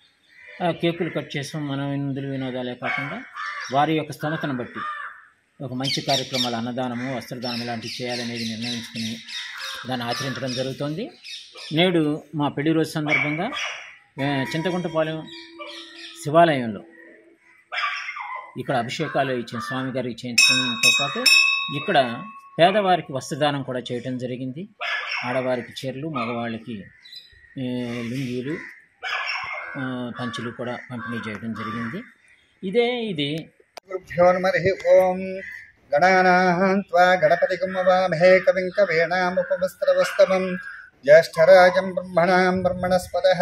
ఆ, కేకులు కట్ చేసాం మనం విందులు వినోదాలే కాకుండా వారి యొక్క స్తోమతను బట్టి ఒక మంచి కార్యక్రమాలు అన్నదానము వస్త్రదానం లాంటివి చేయాలనేది నిర్ణయించుకుని దాన్ని ఆచరించడం జరుగుతోంది నేడు మా పెళ్లి రోజు సందర్భంగా ఆ, చింతకుంటపాలెం శివాలయంలో ఇక్కడ అభిషేకాలు ఇచ్చిన స్వామి గారికి చేయించడంతో పాటు ఇక్కడ పేదవారికి వస్త్రదానం కూడా చేయటం జరిగింది ఆడవారికి చీరలు మగవాళ్ళకి ఏ, లుంగీలు ఆ, పంచులు కూడా పంపిణీ చేయడం జరిగింది ఇదే ఇది గురుభ్యోన్మర్హి ఓం గణానాం త్వా గణపతిగుమ్మవామహే కవిం కవీణాముపమస్త్రవస్తమం జ్యేష్ఠరాజం బ్రహ్మణాం బ్రహ్మణస్పదః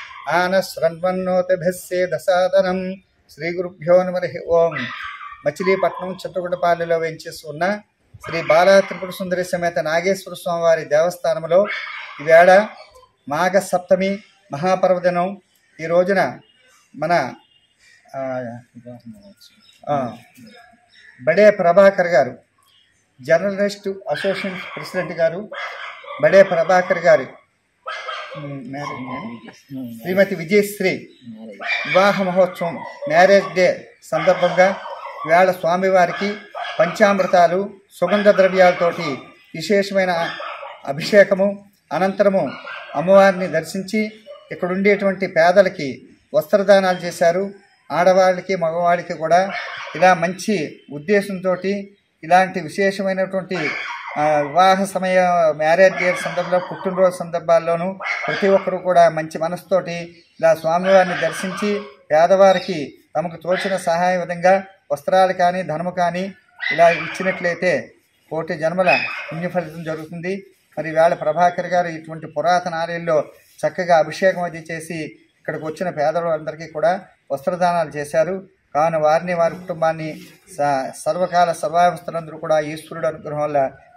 ఆనశ్రన్వన్నోతిభిస్సేదసాదనం శ్రీ గురుభ్యోన్మర్హి ఓం మచిలీపట్నం చిత్రగుడపాలెలో వెంచేసి ఉన్న శ్రీ బాలా త్రిపుర సుందరి సమేత నాగేశ్వర స్వామి వారి దేవస్థానంలో ఈవేళ మాఘ సప్తమి మహాపర్వదినం ఈ రోజున మన ఆ, ఆ, బడే ప్రభాకర్ గారు జర్నలిస్ట్ అసోసియేషన్ ప్రెసిడెంట్ గారు బడే ప్రభాకర్ గారు ఉమ్, మ్యారేజ్ శ్రీమతి విజయశ్రీ వివాహ మహోత్సవం మ్యారేజ్ డే సందర్భంగా వేళ స్వామివారికి పంచామృతాలు సుగంధ ద్రవ్యాలతోటి విశేషమైన అభిషేకము అనంతరము అమ్మవారిని దర్శించి ఇక్కడ ఉండేటువంటి పేదలకి వస్త్రదానాలు చేశారు ఆడవాళ్ళకి మగవాళ్ళకి కూడా ఇలా మంచి ఉద్దేశంతో ఇలాంటి విశేషమైనటువంటి ఆ, వివాహ సమయ మ్యారేజ్ డే సందర్భంలో పుట్టినరోజు సందర్భాల్లోనూ ప్రతి ఒక్కరూ కూడా మంచి మనసుతోటి ఇలా స్వామివారిని దర్శించి పేదవారికి తమకు తోచిన సహాయ విధంగా వస్త్రాలు కానీ ధనము కానీ ఇలా ఇచ్చినట్లయితే కోటి జన్మల పుణ్య ఫలితం జరుగుతుంది మరి వేళ ప్రభాకర్ గారు ఇటువంటి పురాతన ఆలయంలో చక్కగా అభిషేకం అది చేసి ఇక్కడికి వచ్చిన పేదవాళ్ళందరికీ కూడా వస్త్రదానాలు చేశారు కావున వారిని వారి కుటుంబాన్ని స- సర్వకాల సర్వావస్థలందరూ కూడా ఈశ్వరుడు అనుగ్రహం వల్ల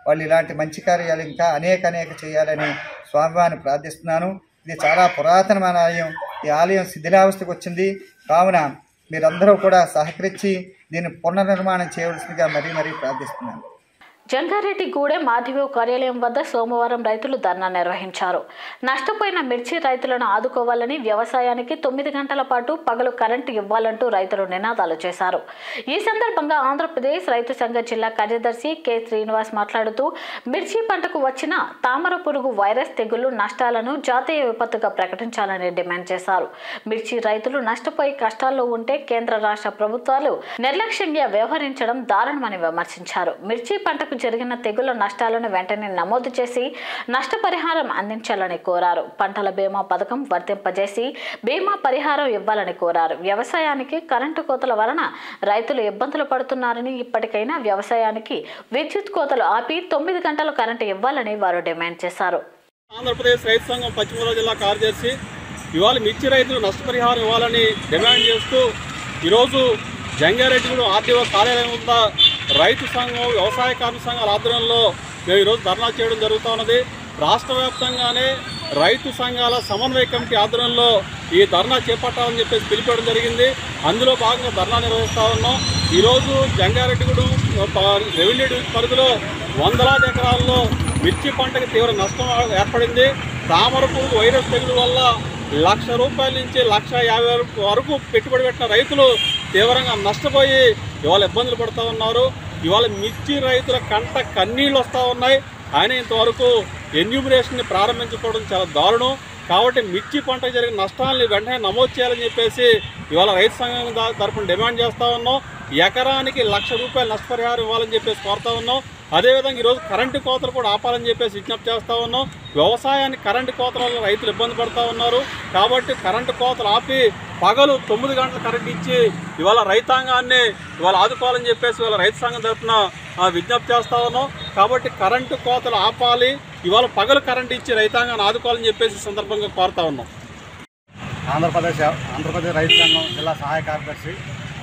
వాళ్ళు ఇలాంటి మంచి కార్యాలు ఇంకా అనేక అనేక చేయాలని స్వామివారిని ప్రార్థిస్తున్నాను ఇది చాలా పురాతనమైన ఆలయం ఈ ఆలయం శిథిలావస్థకు వచ్చింది కావున మీరందరూ కూడా సహకరించి దీన్ని పునర్నిర్మాణం చేయవలసిందిగా మరీ మరీ ప్రార్థిస్తున్నాను జంగారెడ్డిగూడెం ఆర్డీఓ కార్యాలయం వద్ద సోమవారం రైతులు ధర్నా నిర్వహించారు నష్టపోయిన మిర్చి రైతులను ఆదుకోవాలని వ్యవసాయానికి తొమ్మిది గంటల పాటు పగలు కరెంటు ఇవ్వాలంటూ రైతులు నినాదాలు చేశారు ఈ సందర్భంగా ఆంధ్రప్రదేశ్ రైతు సంఘ జిల్లా కార్యదర్శి కె శ్రీనివాస్ మాట్లాడుతూ మిర్చి పంటకు వచ్చిన తామర పురుగు వైరస్ తెగుళ్లు నష్టాలను జాతీయ విపత్తుగా ప్రకటించాలని డిమాండ్ చేశారు మిర్చి రైతులు నష్టపోయి కష్టాల్లో ఉంటే కేంద్ర రాష్ట్ర ప్రభుత్వాలు నిర్లక్ష్యంగా వ్యవహరించడం దారుణమని విమర్శించారు మిర్చి పంటకు జరిగిన తెగుళ్ల నష్టాలను వెంటనే నమోదు చేసి నష్టపరిహారం అందించాలని కోరారు పంటల బీమా పథకం వర్తింపజేసి బీమా పరిహారం ఇవ్వాలని కోరారు వ్యవసాయానికి కరెంటు కోతల వలన రైతులు ఇబ్బందులు పడుతున్నారని ఇప్పటికైనా వ్యవసాయానికి విద్యుత్ కోతలు ఆపి తొమ్మిది గంటలు కరెంటు ఇవ్వాలని వారు డిమాండ్ చేశారు ఆంధ్రప్రదేశ్ రైతు సంఘం పశ్చిమ గోదావరి జిల్లా కార్యదర్శి ఇవాళ మిర్చి రైతులు నష్టపరిహారం ఇవ్వాలని డిమాండ్ చేస్తూ ఈరోజు జంగారెడ్డిగూడెం ఆర్డీఓ కార్యాలయం వద్ద రైతు సంఘం వ్యవసాయ కార్మిక సంఘాల ఆధ్వర్యంలో మేము ఈరోజు ధర్నా చేయడం జరుగుతూ ఉన్నది రాష్ట్ర వ్యాప్తంగానే రైతు సంఘాల సమన్వయ కమిటీ ఆధ్వర్యంలో ఈ ధర్నా చేపట్టాలని చెప్పేసి పిలిపడం జరిగింది అందులో భాగంగా ధర్నా నిర్వహిస్తూ ఉన్నాం ఈరోజు జంగారెడ్డిగూడెం ప- రెవెన్యూ డివిజన్ పరిధిలో వందలాది ఎకరాల్లో మిర్చి పంటకు తీవ్ర నష్టం ఏర్పడింది తామర పురుగు వైరస్ తెగులు వల్ల లక్ష రూపాయల నుంచి లక్ష యాభై వేల వరకు పెట్టుబడి పెట్టిన రైతులు తీవ్రంగా నష్టపోయి ఇవాళ ఇబ్బందులు పడుతూ ఉన్నారు ఇవాళ మిర్చి రైతుల కంట కన్నీళ్ళు వస్తూ ఉన్నాయి ఆయన ఇంతవరకు ఎన్యూమినేషన్ని ప్రారంభించుకోవడం చాలా దారుణం కాబట్టి మిర్చి పంటకు జరిగిన నష్టాలని వెంటనే నమోదు చేయాలని చెప్పేసి ఇవాళ రైతు సంఘం దా- తరపున డిమాండ్ చేస్తూ ఉన్నాం ఎకరానికి లక్ష రూపాయల నష్టపరిహారం ఇవ్వాలని చెప్పేసి కోరుతా ఉన్నాం అదేవిధంగా ఈరోజు కరెంటు కోతలు కూడా ఆపాలని చెప్పేసి విజ్ఞప్తి చేస్తూ ఉన్నాం వ్యవసాయానికి కరెంటు కోతల వల్ల రైతులు ఇబ్బంది పడుతూ ఉన్నారు కాబట్టి కరెంటు కోతలు ఆపి పగలు తొమ్మిది గంటల కరెంట్ ఇచ్చి ఇవాళ రైతాంగాన్ని ఇవాళ ఆదుకోవాలని చెప్పేసి ఇవాళ రైతు సంఘం తరఫున విజ్ఞప్తి చేస్తూ ఉన్నాం కాబట్టి కరెంటు కోతలు ఆపాలి ఇవాళ పగలు కరెంట్ ఇచ్చి రైతాంగాన్ని ఆదుకోవాలని చెప్పేసి ఈ సందర్భంగా కోరుతా ఉన్నాం ఆంధ్రప్రదేశ్ ఆంధ్రప్రదేశ్ రైతు సంఘం జిల్లా సహాయ కార్యదర్శి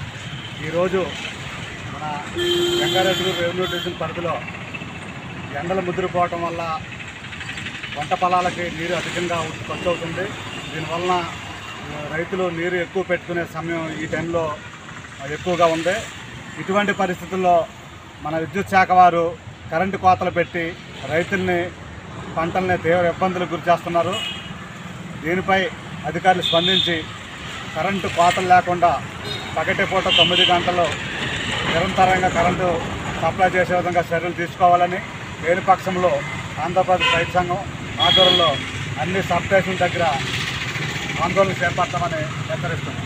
ఈరోజు మన రంగారెడ్డి రెవెన్యూ డివిజన్ పరిధిలో ఎండలు ముదిరిపోవటం వల్ల పంట పొలాలకి నీరు అధికంగా ఖర్చు అవుతుంది దీనివలన ఆ, రైతులు నీరు ఎక్కువ పెట్టుకునే సమయం ఈ టైంలో ఎక్కువగా ఉంది ఇటువంటి పరిస్థితుల్లో మన విద్యుత్ శాఖ వారు కరెంటు కోతలు పెట్టి రైతుల్ని పంటల్ని తీవ్ర ఇబ్బందులకు గురి చేస్తున్నారు దీనిపై అధికారులు స్పందించి కరెంటు కోతలు లేకుండా పగటిపూట తొమ్మిది గంటలు నిరంతరంగా కరెంటు సప్లై చేసే విధంగా చర్యలు తీసుకోవాలని లేని పక్షంలో ఆంధ్రప్రదేశ్ రైతు సంఘం ఆధ్వర్యంలో అన్ని సబ్ స్టేషన్ దగ్గర ఆందోళన చేపడతామని హెచ్చరిస్తున్నాం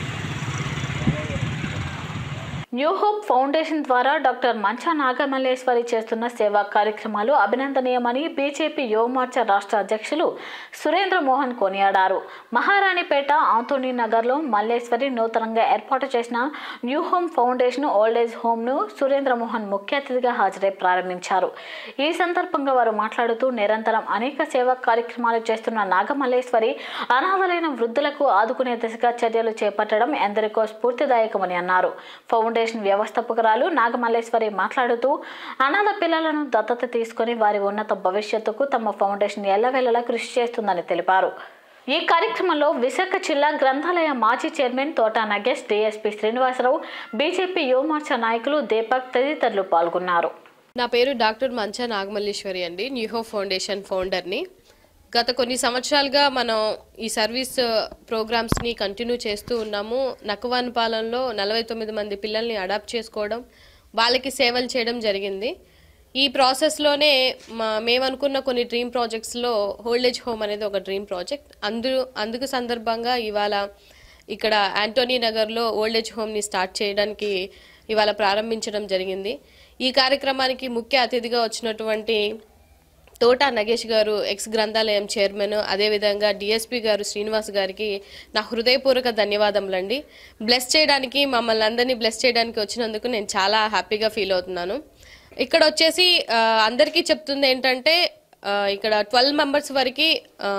న్యూ హోప్ ఫౌండేషన్ ద్వారా డాక్టర్ మంచా నాగమల్లేశ్వరి చేస్తున్న సేవా కార్యక్రమాలు అభినందనీయమని బీజేపీ యువమోర్చా రాష్ట్ర అధ్యక్షులు సురేంద్ర మోహన్ కొనియాడారు మహారాణిపేట ఆంటోనీ నగర్లో మల్లేశ్వరి నూతనంగా ఏర్పాటు చేసిన న్యూ హోమ్ ఫౌండేషన్ ఓల్డేజ్ హోమ్ను సురేంద్ర మోహన్ ముఖ్య అతిథిగా హాజరై ప్రారంభించారు ఈ సందర్భంగా వారు మాట్లాడుతూ నిరంతరం అనేక సేవా కార్యక్రమాలు చేస్తున్న నాగమల్లేశ్వరి అనాథలైన వృద్ధులకు ఆదుకునే దిశగా చర్యలు చేపట్టడం ఎందరికో స్ఫూర్తిదాయకమని అన్నారు ఫౌండేషన్ వ్యవస్థాపకురాలు నాగమల్లేశ్వరి మాట్లాడుతూ అనాథ పిల్లలను దత్తత తీసుకుని వారి ఉన్నత భవిష్యత్తుకు తమ ఫౌండేషన్ ఎల్లవేళలా కృషి చేస్తుందని తెలిపారు ఈ కార్యక్రమంలో విశాఖ జిల్లా గ్రంథాలయ మాజీ chairman Thota Nagesh DSP Srinivasarao BJP Yuvamorcha నాయకులు దీపక్ తదితరులు పాల్గొన్నారు నా పేరు డాక్టర్ మంచా నాగమల్లేశ్వరి అండి న్యూహో ఫౌండేషన్ ఫౌండర్ని గత కొన్ని సంవత్సరాలుగా మనం ఈ సర్వీస్ ప్రోగ్రామ్స్ని కంటిన్యూ చేస్తూ ఉన్నాము నక్కవాన్ పాలనలో నలభై తొమ్మిది మంది పిల్లల్ని అడాప్ట్ చేసుకోవడం వాళ్ళకి సేవలు చేయడం జరిగింది ఈ ప్రాసెస్లోనే మా మేమనుకున్న కొన్ని డ్రీమ్ ప్రాజెక్ట్స్లో హోల్డేజ్ హోమ్ అనేది ఒక డ్రీమ్ ప్రాజెక్ట్ అందు అందుకు సందర్భంగా ఇవాళ ఇక్కడ యాంటోనీ నగర్లో ఓల్డేజ్ హోమ్ని స్టార్ట్ చేయడానికి ఇవాళ ప్రారంభించడం జరిగింది ఈ కార్యక్రమానికి ముఖ్య అతిథిగా వచ్చినటువంటి తోటా నగేష్ గారు ఎక్స్ గ్రంథాలయం చైర్మన్ అదేవిధంగా డిఎస్పి గారు శ్రీనివాస్ గారికి నా హృదయపూర్వక ధన్యవాదములండి బ్లెస్ చేయడానికి మమ్మల్ని అందరినీ బ్లెస్ చేయడానికి వచ్చినందుకు నేను చాలా హ్యాపీగా ఫీల్ అవుతున్నాను ఇక్కడ వచ్చేసి ఆ, అందరికీ చెప్తుంది ఏంటంటే ఆ, ఇక్కడ ట్వెల్వ్ మెంబర్స్ వరకు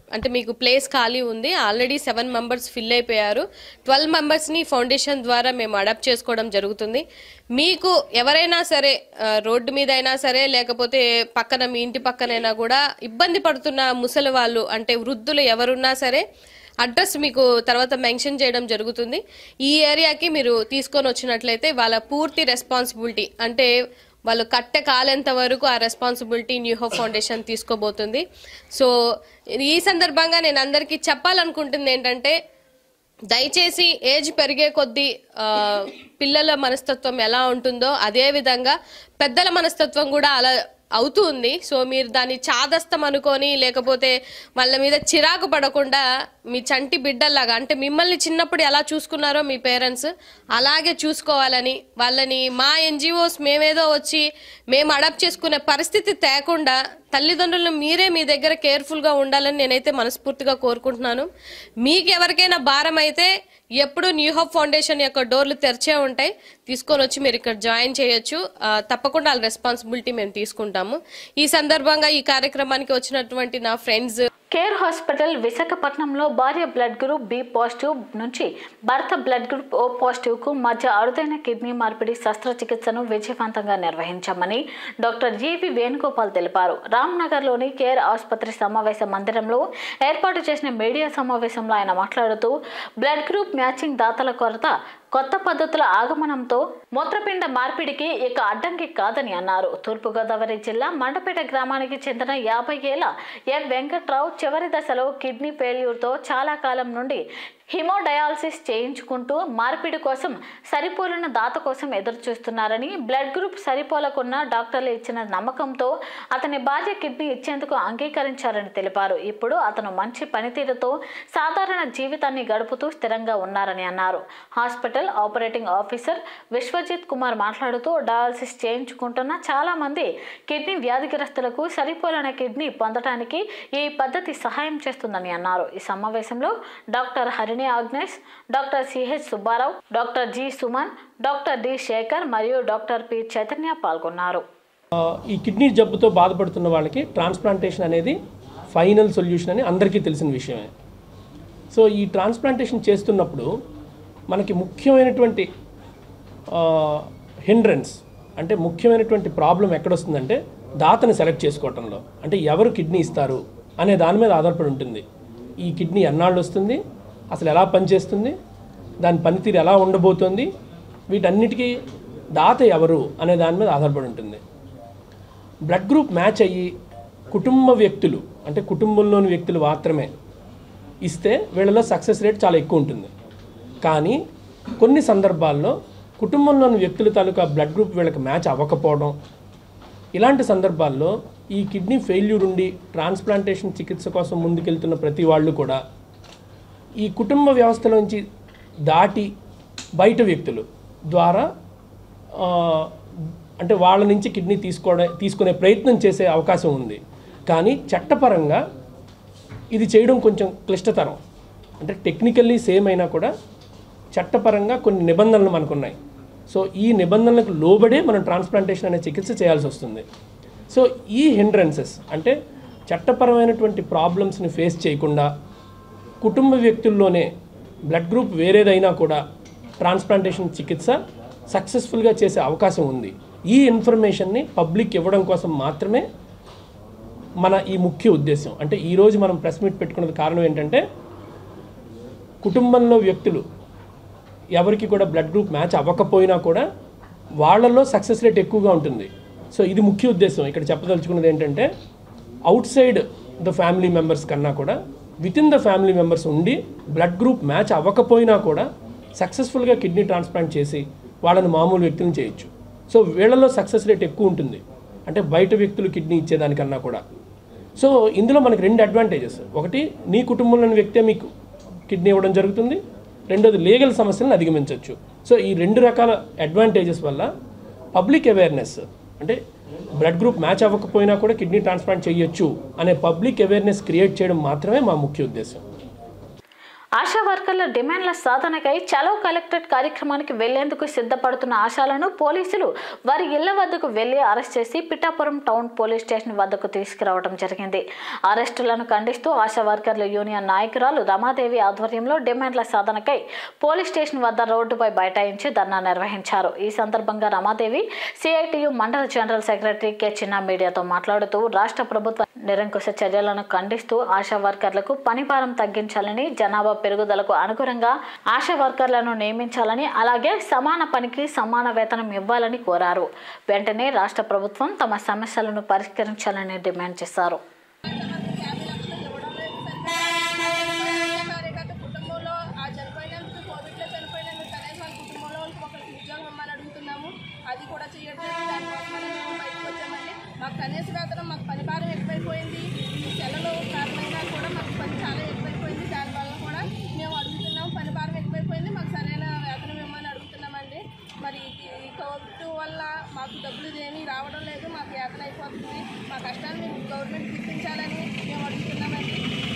అంటే మీకు ప్లేస్ ఖాళీ ఉంది ఆల్రెడీ సెవెన్ మెంబర్స్ ఫిల్ అయిపోయారు ట్వెల్వ్ మెంబర్స్ని ఫౌండేషన్ ద్వారా మేము అడాప్ట్ చేసుకోవడం జరుగుతుంది మీకు ఎవరైనా సరే ఆ, రోడ్డు మీద అయినా సరే లేకపోతే పక్కన మీ ఇంటి పక్కనైనా కూడా ఇబ్బంది పడుతున్న ముసలి వాళ్ళు అంటే వృద్ధులు ఎవరున్నా సరే అడ్రస్ మీకు తర్వాత మెన్షన్ చేయడం జరుగుతుంది ఈ ఏరియాకి మీరు తీసుకొని వచ్చినట్లయితే వాళ్ళ పూర్తి రెస్పాన్సిబిలిటీ అంటే వాళ్ళు కట్టె కాలేంత వరకు ఆ రెస్పాన్సిబిలిటీ న్యూ హోప్ ఫౌండేషన్ తీసుకోబోతుంది సో ఈ సందర్భంగా నేను అందరికీ చెప్పాలనుకుంటుంది ఏంటంటే దయచేసి ఏజ్ పెరిగే కొద్దీ ఆ, పిల్లల మనస్తత్వం ఎలా ఉంటుందో అదే విధంగా పెద్దల మనస్తత్వం కూడా అలా అవుతూ ఉంది సో మీరు దాన్ని చాదస్తం అనుకొని లేకపోతే వాళ్ళ మీద చిరాకు పడకుండా మీ చంటి బిడ్డల్లాగా అంటే మిమ్మల్ని చిన్నప్పుడు ఎలా చూసుకున్నారో మీ పేరెంట్స్ అలాగే చూసుకోవాలని వాళ్ళని మా ఎన్జిఓస్ మేమేదో వచ్చి మేము అడాప్ట్ చేసుకునే పరిస్థితి తేకుండా తల్లిదండ్రులను మీరే మీ దగ్గర కేర్ఫుల్గా ఉండాలని నేనైతే మనస్ఫూర్తిగా కోరుకుంటున్నాను మీకు ఎవరికైనా భారం అయితే ఎప్పుడు న్యూ హోప్ ఫౌండేషన్ యొక్క డోర్లు తెరిచే ఉంటాయి తీసుకొని వచ్చి మీరు ఇక్కడ జాయిన్ చేయొచ్చు ఆ, తప్పకుండా వాళ్ళ రెస్పాన్సిబిలిటీ మేము తీసుకుంటాము ఈ సందర్భంగా ఈ కార్యక్రమానికి వచ్చినటువంటి నా ఫ్రెండ్స్ కేర్ హాస్పిటల్ విశాఖపట్నంలో భార్య బ్లడ్ గ్రూప్ బి పాజిటివ్ నుంచి భర్త బ్లడ్ గ్రూప్ ఓ పాజిటివ్ కు మధ్య అరుదైన కిడ్నీ మార్పిడి శస్త్రచికిత్సను విజయవంతంగా నిర్వహించామని డాక్టర్ జీవి వేణుగోపాల్ తెలిపారు రామ్నగర్లోని కేర్ ఆసుపత్రి సమావేశ మందిరంలో ఏర్పాటు చేసిన మీడియా సమావేశంలో ఆయన మాట్లాడుతూ బ్లడ్ గ్రూప్ మ్యాచింగ్ దాతల కొరత కొత్త పద్ధతుల ఆగమనంతో మూత్రపిండ మార్పిడికి ఇక అడ్డంకి కాదని అన్నారు తూర్పుగోదావరి జిల్లా మండపేట గ్రామానికి చెందిన యాభై ఏళ్ల ఎం వెంకట్రావు చివరి దశలో కిడ్నీ ఫెయిల్యూర్తో చాలా కాలం నుండి హిమోడయాలసిస్ చేయించుకుంటూ మార్పిడి కోసం సరిపోలిన దాత కోసం ఎదురు చూస్తున్నారని బ్లడ్ గ్రూప్ సరిపోలకున్న డాక్టర్లు ఇచ్చిన నమ్మకంతో అతని భార్య కిడ్నీ ఇచ్చేందుకు అంగీకరించారని తెలిపారు ఇప్పుడు అతను మంచి పనితీరుతో సాధారణ జీవితాన్ని గడుపుతూ స్థిరంగా ఉన్నారని అన్నారు hospital operating officer Vishwajit Kumar మాట్లాడుతూ డయాలసిస్ చేయించుకుంటున్న చాలా మంది కిడ్నీ వ్యాధిగ్రస్తులకు సరిపోలిన కిడ్నీ పొందడానికి ఈ పద్ధతి సహాయం చేస్తుందని అన్నారు ఈ సమావేశంలో doctor Harini Agnesh doctor CH Subbarao doctor G Suman doctor D Sekhar మరియు డాక్టర్ పి చైతన్య పాల్గొన్నారు ఆ, ఈ కిడ్నీ జబ్బుతో బాధపడుతున్న వాళ్ళకి ట్రాన్స్ప్లాంటేషన్ అనేది ఫైనల్ సొల్యూషన్ అని అందరికీ తెలిసిన విషయమే సో ఈ ట్రాన్స్ప్లాంటేషన్ చేస్తున్నప్పుడు మనకి ముఖ్యమైనటువంటి హిండ్రన్స్ అంటే ముఖ్యమైనటువంటి ప్రాబ్లం ఎక్కడొస్తుందంటే దాతని సెలెక్ట్ చేసుకోవటంలో అంటే ఎవరు కిడ్నీ ఇస్తారు అనే దాని మీద ఆధారపడి ఉంటుంది ఈ కిడ్నీ ఎన్నాళ్ళు వస్తుంది అసలు ఎలా పనిచేస్తుంది దాని పనితీరు ఎలా ఉండబోతోంది వీటన్నిటికీ దాత ఎవరు అనే దాని మీద ఆధారపడి ఉంటుంది బ్లడ్ గ్రూప్ మ్యాచ్ అయ్యి కుటుంబ వ్యక్తులు అంటే కుటుంబంలోని వ్యక్తులు మాత్రమే ఇస్తే వీళ్ళలో సక్సెస్ రేట్ చాలా ఎక్కువ ఉంటుంది కానీ కొన్ని సందర్భాల్లో కుటుంబంలోని వ్యక్తుల తాలూకా బ్లడ్ గ్రూప్ వీళ్ళకి మ్యాచ్ అవ్వకపోవడం ఇలాంటి సందర్భాల్లో ఈ కిడ్నీ ఫెయిల్యూర్ ఉండి ట్రాన్స్ప్లాంటేషన్ చికిత్స కోసం ముందుకెళ్తున్న ప్రతి వాళ్ళు కూడా ఈ కుటుంబ వ్యవస్థలోంచి దాటి బయట వ్యక్తులు ద్వారా ఆ, అంటే వాళ్ళ నుంచి కిడ్నీ తీసుకోవడం తీసుకునే ప్రయత్నం చేసే అవకాశం ఉంది కానీ చట్టపరంగా ఇది చేయడం కొంచెం క్లిష్టతరం అంటే టెక్నికల్లీ సేమ్ అయినా కూడా చట్టపరంగా కొన్ని నిబంధనలు మనకున్నాయి సో ఈ నిబంధనలకు లోబడే మనం ట్రాన్స్ప్లాంటేషన్ అనే చికిత్స చేయాల్సి వస్తుంది సో ఈ హిండ్రన్సెస్ అంటే చట్టపరమైనటువంటి ప్రాబ్లమ్స్ని ఫేస్ చేయకుండా కుటుంబ వ్యక్తుల్లోనే బ్లడ్ గ్రూప్ వేరేదైనా కూడా ట్రాన్స్ప్లాంటేషన్ చికిత్స సక్సెస్ఫుల్గా చేసే అవకాశం ఉంది ఈ ఇన్ఫర్మేషన్ని పబ్లిక్ ఇవ్వడం కోసం మాత్రమే మన ఈ ముఖ్య ఉద్దేశం అంటే ఈరోజు మనం ప్రెస్ మీట్ పెట్టుకున్నది కారణం ఏంటంటే కుటుంబంలో వ్యక్తులు ఎవరికి కూడా బ్లడ్ గ్రూప్ మ్యాచ్ అవ్వకపోయినా కూడా వాళ్ళల్లో సక్సెస్ రేట్ ఎక్కువగా ఉంటుంది సో ఇది ముఖ్య ఉద్దేశం ఇక్కడ చెప్పదలుచుకున్నది ఏంటంటే outside the family members కన్నా కూడా with in the family members ఉండి బ్లడ్ గ్రూప్ మ్యాచ్ అవ్వకపోయినా కూడా సక్సెస్ఫుల్గా కిడ్నీ ట్రాన్స్ప్లాంట్ చేసి వాళ్ళని మామూలు వ్యక్తులను చేయొచ్చు సో వీళ్ళలో సక్సెస్ రేట్ ఎక్కువ ఉంటుంది అంటే బయట వ్యక్తులు కిడ్నీ ఇచ్చేదానికన్నా కూడా సో ఇందులో మనకి రెండు అడ్వాంటేజెస్ ఒకటి నీ కుటుంబంలోని వ్యక్తే మీకు కిడ్నీ ఇవ్వడం జరుగుతుంది రెండోది లీగల్ సమస్యలను అధిగమించవచ్చు సో ఈ రెండు రకాల అడ్వాంటేజెస్ వల్ల పబ్లిక్ అవేర్నెస్ అంటే బ్లడ్ గ్రూప్ మ్యాచ్ అవ్వకపోయినా కూడా కిడ్నీ ట్రాన్స్ప్లాంట్ చేయొచ్చు అనే పబ్లిక్ అవేర్నెస్ క్రియేట్ చేయడం మాత్రమే మా ముఖ్య ఉద్దేశం ఆశా వర్కర్ల డిమాండ్ల సాధనకై చలో కలెక్టరేట్ కార్యక్రమానికి వెళ్లేందుకు సిద్ధపడుతున్న ఆశాలను పోలీసులు వారి ఇళ్ల వద్దకు వెళ్లి అరెస్ట్ చేసి పిఠాపురం టౌన్ పోలీస్ స్టేషన్ వద్దకు తీసుకురావడం జరిగింది అరెస్టులను ఖండిస్తూ ఆశా వర్కర్ల యూనియన్ నాయకురాలు రమాదేవి ఆధ్వర్యంలో డిమాండ్ల సాధనకై పోలీస్ స్టేషన్ వద్ద రోడ్డుపై బైఠాయించి ధర్నా నిర్వహించారు ఈ సందర్భంగా రమాదేవి సిఐటియు మండల జనరల్ సెక్రటరీ కె చిన్న మీడియాతో మాట్లాడుతూ రాష్ట్ర ప్రభుత్వ నిరంకుశ చర్యలను ఖండిస్తూ ఆశా వర్కర్లకు పనిభారం తగ్గించాలని జనాభా పెరుగుదలకు అనుగుణంగా ఆశా వర్కర్లను నియమించాలని అలాగే సమాన పనికి సమాన వేతనం ఇవ్వాలని కోరారు వెంటనే రాష్ట్ర ప్రభుత్వం తమ సమస్యలను పరిష్కరించాలని డిమాండ్ చేశారు గత కుటుంబంలో ఆ చనిపోయినందుకు కోవిడ్లో చనిపోయినందుకు కనీసం వాళ్ళ కుటుంబంలో వాళ్ళకి ఒకరికి ఉద్యోగం ఇవ్వమని అడుగుతున్నాము అది కూడా చేయట్లేదు దానికోసమని మేము బయటకు వచ్చామండి మాకు కనీస వేతనం మాకు పని భారం ఎక్కువైపోయింది ఈ సెలవు కారణంగా కూడా మాకు పని చాలా ఎక్కువైపోయింది దానివల్ల కూడా మేము అడుగుతున్నాము పని భారం ఎక్కువైపోయింది మాకు సరైన వేతనం ఇవ్వమని అడుగుతున్నామండి మరి ఈ కోవిడ్ వల్ల మాకు డబ్బులు ఏమీ రావడం లేదు మాకు వేతన అయిపోతుంది మా కష్టాన్ని మీరు గవర్నమెంట్ గుర్తించాలని మేము అడుగుతున్నామండి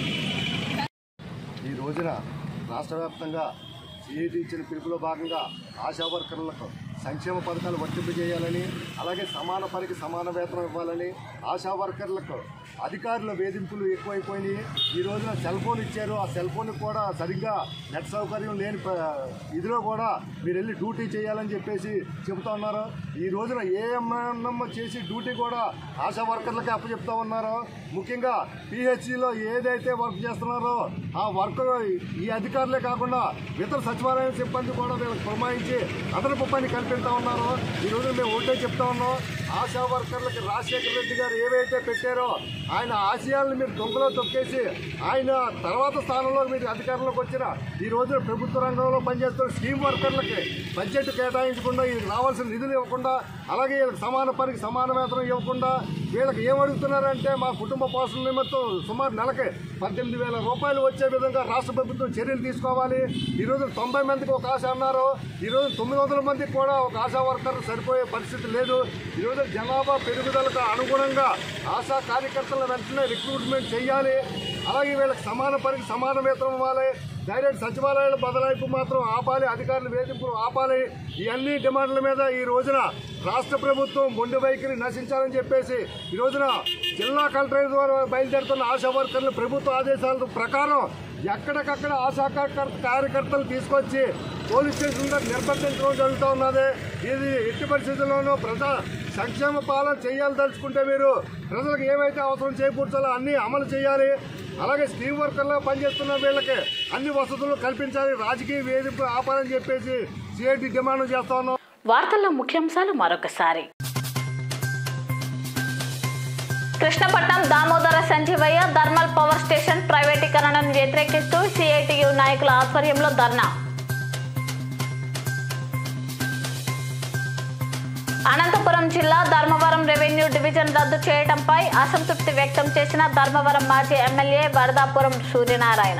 ఈ రోజున రాష్ట్ర వ్యాప్తంగా సిఐటి ఇచ్చిన పిలుపులో భాగంగా ఆశా వర్కర్లకు సంక్షేమ పథకాలు వర్తింపజేయాలని అలాగే సమాన పనికి సమాన వేతనం ఇవ్వాలని ఆశా వర్కర్లకు అధికారుల వేధింపులు ఎక్కువైపోయినాయి ఈ రోజున సెల్ ఫోన్ ఇచ్చారు ఆ సెల్ ఫోన్ కూడా సరిగ్గా నెట్ సౌకర్యం లేని ప- ఇదిలో కూడా మీరు వెళ్ళి డ్యూటీ చేయాలని చెప్పేసి చెబుతా ఉన్నారు ఈ రోజున ఏఎంఎన్ఎం చేసి డ్యూటీ కూడా ఆశా వర్కర్లకి అప్పచెప్తా ఉన్నారు ముఖ్యంగా పిహెచ్సిలో ఏదైతే వర్క్ చేస్తున్నారో ఆ వర్క్ ఈ అధికారులే కాకుండా ఇతర సచివాలయ సిబ్బంది కూడా వీళ్ళకి పురమాయించి అదనపు పని కల్పిస్తా ఉన్నారు ఈ రోజు మేము ఒకటే చెప్తా ఉన్నాం ఆశా వర్కర్లకి రాజశేఖర రెడ్డి గారు ఏవైతే పెట్టారో ఆయన ఆశయాలను మీరు దొంగలో తొక్కేసి ఆయన తర్వాత స్థానంలో మీరు అధికారంలోకి వచ్చిన ఈ రోజున ప్రభుత్వ రంగంలో పనిచేస్తున్న స్కీమ్ వర్కర్లకి బడ్జెట్ కేటాయించకుండా వీళ్ళకి రావాల్సిన నిధులు ఇవ్వకుండా అలాగే వీళ్ళకి సమాన పనికి సమాన వేతనం ఇవ్వకుండా వీళ్ళకి ఏం అడుగుతున్నారంటే మా కుటుంబ పోషణ నిమిత్తం సుమారు నెలకి పద్దెనిమిది వేల రూపాయలు వచ్చే విధంగా రాష్ట్ర ప్రభుత్వం చర్యలు తీసుకోవాలి ఈ రోజు తొంభై మందికి ఒక ఆశ అన్నారు ఈ రోజు తొమ్మిది వందల మందికి కూడా ఒక ఆశా వర్కర్ సరిపోయే పరిస్థితి లేదు ఈ రోజు జనాభా పెరుగుదలకు అనుగుణంగా ఆశా కార్యకర్తల వెంటనే రిక్రూట్మెంట్ చేయాలి అలాగే వీళ్ళకి సమాన పనికి సమాన వేతనం ఇవ్వాలి డైరెక్ట్ సచివాలయాల బదలాయింపు మాత్రం ఆపాలి అధికారుల వేధింపులు ఆపాలి ఈ అన్ని డిమాండ్ల మీద ఈ రోజున రాష్ట్ర ప్రభుత్వం మొండి వైఖరి నశించాలని చెప్పేసి ఈ రోజున జిల్లా కలెక్టర్ ద్వారా బయలుదేరుతున్న ఆశా వర్కర్ల ప్రభుత్వ ఆదేశాల ప్రకారం ఎక్కడికక్కడ ఆశా కార్యకర్త- కార్యకర్తలు తీసుకొచ్చి పోలీస్ స్టేషన్ దగ్గర నిర్బంధించడం జరుగుతూ ఉన్నది ఇది ఎట్టి పరిస్థితుల్లోనూ ప్రజా సంక్షేమ పాలన చేయాలి తలుచుకుంటే మీరు ప్రజలకు ఏవైతే అవసరం చేకూర్చాలో అన్నీ అమలు చేయాలి అలాగే స్కీమ్ వర్కర్లో పనిచేస్తున్న వీళ్ళకి అన్ని వసతులు కల్పించాలి రాజకీయ వేధింపు ఆపాలని చెప్పేసి సిఐటి డిమాండ్ చేస్తా ఉన్నాం వార్తల్లో ముఖ్యాంశాలు మరొకసారి Krishnapatnam Damodara Sanjeevaiah thermal power station ప్రైవేటీకరణను వ్యతిరేకిస్తూ సిఐటియు నాయకుల ఆధ్వర్యంలో ధర్నా అనంతపురం జిల్లా ధర్మవరం రెవెన్యూ డివిజన్ రద్దు చేయడంపై అసంతృప్తి వ్యక్తం చేసిన ధర్మవరం మాజీ ఎమ్మెల్యే వరదాపురం సూర్యనారాయణ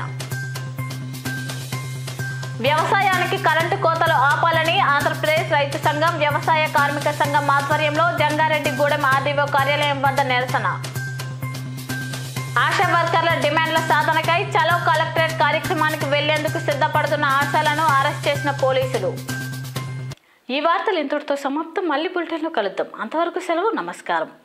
వ్యవసాయానికి కరెంటు కోతలు ఆపాలని ఆంధ్రప్రదేశ్ రైతు సంఘం వ్యవసాయ కార్మిక సంఘం ఆధ్వర్యంలో జంగారెడ్డిగూడెం ఆర్డీఓ కార్యాలయం వద్ద నిరసన ఆశా వర్కర్ల డిమాండ్ల సాధనకై చలో కలెక్టరేట్ కార్యక్రమానికి వెళ్లేందుకు సిద్ధపడుతున్న ఆశాలను అరెస్ట్ చేసిన పోలీసులు ఈ వార్తలు ఇంతటితో సమాప్తం మళ్ళీ బులెటిన్లో కలుద్దాం అంతవరకు సెలవు నమస్కారం